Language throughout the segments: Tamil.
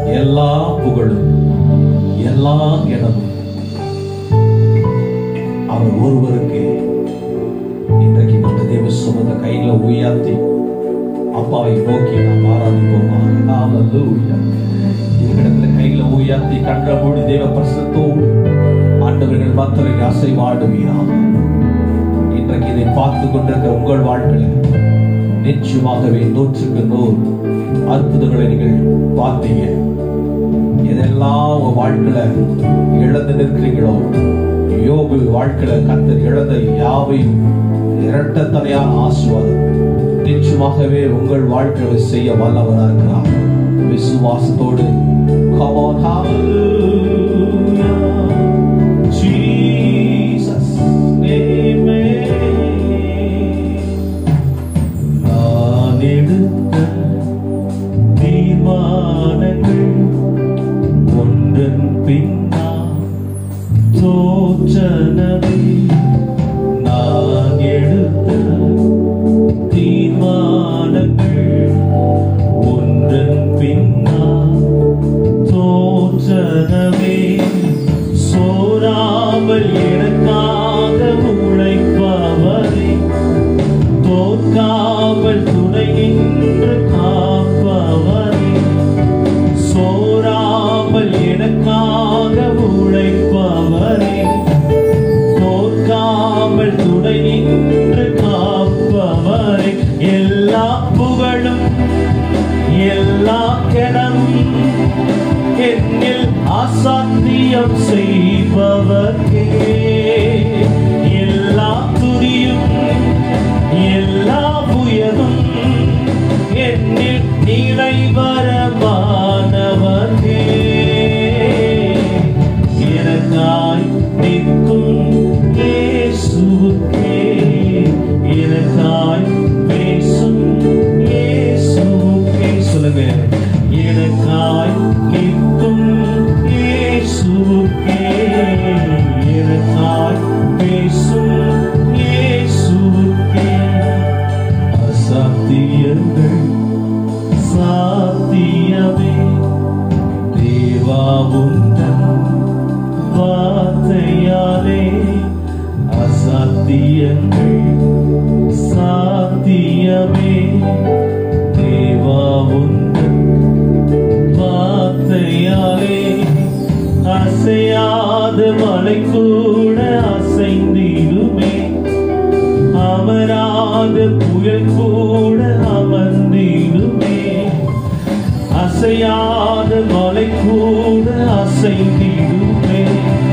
எல்லா புகழும் எல்லா இடமும் அவர் ஒருவருக்கு இன்றைக்கு நம்ம தேவ சுமந்த கையில உயர்த்தி அப்பாவை நோக்கி நாம் ஆராதிப்போமா ஹalleluya இடத்துல கையில உயர்த்தி கண்ட மூடி தேவ பிரசத்தோடு ஆண்டவர்கள் மத்தவர்கள் அசைவாடுவீராக இன்றைக்கு இதை பார்த்து கொண்டிருக்கிற உங்கள் வாழ்க்கையில நிச்சயமாகவே நூற்றுக்கு நூறு அற்புதங்களை நீங்கள் பார்த்தீங்க எதெல்லாம் உங்க வாழ்க்கையில இழந்து நிற்கிறீங்களோ யோபு வாழ்க்கையில கத்தர் இழந்த யாவையும் இரட்டத்தனையான ஆசுவாதம் நிச்சயமாகவே உங்கள் வாழ்க்கையை செய்ய வல்லவரா இருக்கிறார் விசுவாசத்தோடு Come on, hallelujah. Jesus, amen. நான் எடுத்த தீர்மானங்கள் ஒன்றன் பின்னா தோற்றனவே நான் எடுத்த தீர்மானங்கள் ஒன்றன் பின்னா தோற்றனவே சோராமல் எனக்காக உழைப்பவரே தோற்காமல் துணை நின்று காப்பவரே சோராமல் எனக்காக உழைப்பவரே தோற்காமல் துணை நின்று காப்பவரே எல்லா புகழும் எல்லா கிடமும் என்னில் அசாத்தியம் செய்பவர்க்கே எல்லா துதியும் எல்லா புயலும் என்னில் நிலைவரமானவர்க்கே எனக்காய் நிற்கும் இயேசுவுக்கே எனக்காய் பேசும் இயேசுவுக்கே சொல்லுங்க எனக்காய் நிற்கும் இயேசுவுக்கே எனக்காய் பேசும் இயேசுவுக்கே அசாத்தியங்கள் சாத்தியமே தேவா உந்தன் வார்த்தையாலே அசாத்தியங்கள் சாத்தியமே தேவா உந்தன் வார்த்தையாலே அசையாத மலை கூட அசைந்திடுமே அமராத புயல் கூட அமர்ந்திடுமே அசையாத மலை கூட அசைந்திடுமே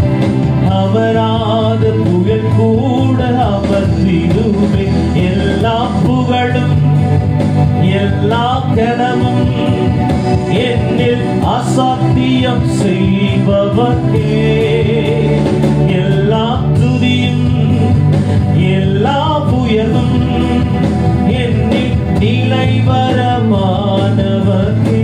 அமராத புயல் கூட அமர்ந்திடுமே எல்லா புகழும் எல்லா கனமும் என்னில் அசாத்தியம் செய்பவர்க்கே எல்லா துதியும் எல்லா புயலும் என்னில் நிலைவரமானவர்க்கே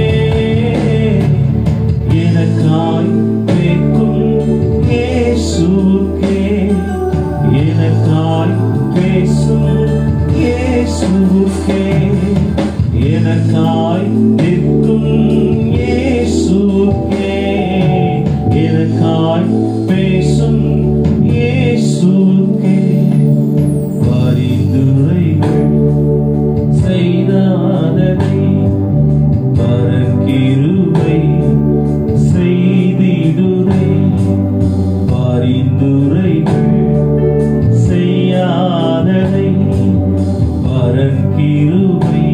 எனக்காய் கேட்கும் இயேசுவுக்கே எனக்காய் பேசும் இயேசுவுக்கே எனக்காய் நிற்கும் இயேசுவுக்கே எனக்காய் பேசும் இயேசுவுக்கே பரிந்துரைகள் செய்தாதனை பரங்கிருவை செய்திடுரை பரிந்துரைகள் செய்யாதனை பரங்கிருவை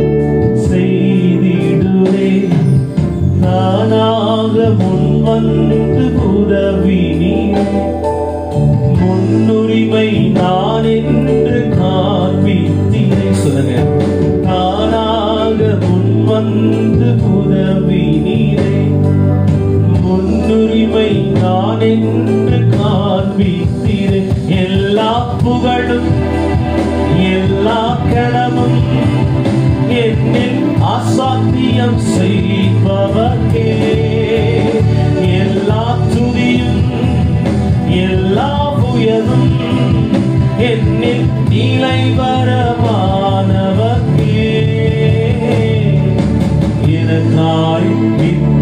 செய்திடுரே நானாக முன்வந்து உதவினீர் முன்னுரிமை நான் என்று காண்பித்தீரே சொல்லுங்க நானாக முன்வந்து உதவினீரே முன்னுரிமை நான் என்று காண்பித்தீரே எல்லா புகழும் எல்லா கடமும் என்னில் அசாத்தியம் செய்பவர்க்கே எல்லா துதியும் எல்லா புயலும் என்னில் நிலை வரமானவர்க்கே எனக்காய் நிற்கும்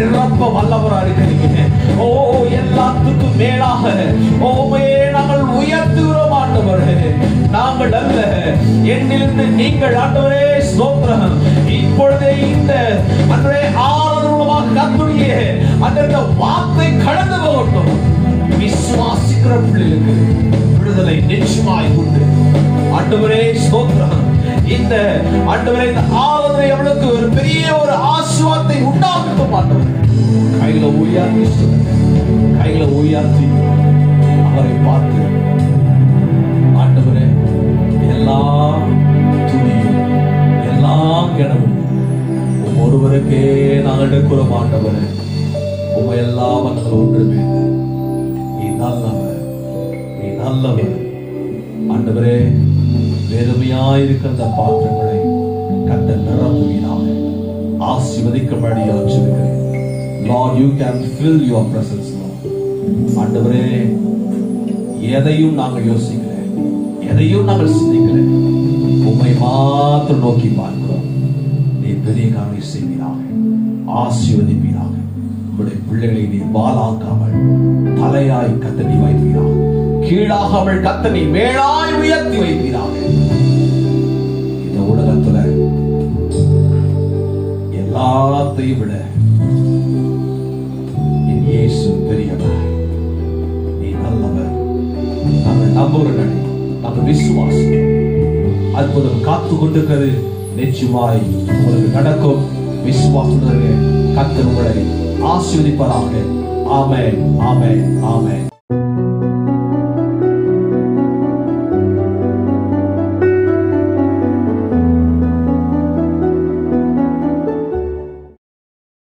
நிரப்ப வல்லவரா இருக்கிறீங்க ஓ எல்லாத்துக்கும் மேலாக ஓமையே நாங்கள் உயர்த்துகிறோம் ஆண்டவரே நாங்கள் அல்ல என்னிலிருந்து நீங்கள் ஆண்டவரே ஸ்தோத்திரம் இப்பொழுதே இந்த அன்றே ஆறுதலமாக கத்துடைய அந்த வார்த்தை கடந்து போகட்டும் விசுவாசிக்கிற பிள்ளைகளுக்கு விடுதலை நிச்சயமாய் உண்டு ஆண்டவரே ஸ்தோத்திரம் இந்த ஆண்டவரே இந்த ஆராதனை அவளுக்கு ஒரு பெரிய ஒரு ஆசுவாத்தை உண்டாகட்டும் ஆண்டவரே கையில உயர்த்தி சொல்லுங்க கையில உயர்த்தி அவரை பார்த்து ஆண்டவரே எல்லா துணியும் எல்லா கிணமும் உம் ஒருவருக்கே நாங்கள் எடுக்கிறோம் ஆண்டவரே உமை எல்லாம் நாங்கள் ஒன்றுமே நீ நல்லவர் நீ நல்லவர் ஆண்டவரே வெறுமையாயிருக்கிற அந்த பாத்திரங்களை கத்த நிரப்புவீராக ஆசீர்வதிக்கும்படி ஆச்சிருக்கிறேன் Lord, you can fill your presence, Lord. ஆண்டவரே எதையும் நாங்கள் யோசிக்கல எதையும் நாங்கள் சிந்திக்கல உம்மை மாத்திரம் நோக்கி பார்க்கிறோம் நீ பெரிய காரணம் செய்வீராக ஆசீர்வதிப்பீராக உங்களுடைய பிள்ளைகளை நீ பாலாக்காமல் தலையாய் கத்தனி வைப்பீராக கீழாகாமல் கத்தனி மேலாய் உயர்த்தி வைப்பீராக இந்த உலகத்துல எல்லாத்தையும் விட என் இயேசு பெரியவர் நீ நல்லவர் நாங்கள் நம்புகிறோம் நாங்கள் விசுவாசம் அற்புதம் காத்து கொண்டிருக்கிறது நிச்சயமாய் உங்களுக்கு நடக்கும் விசுவாசத்துடன் கத்தர் உங்களை ஆசீர்வதிப்பாராக ஆமென் ஆமென் ஆமென்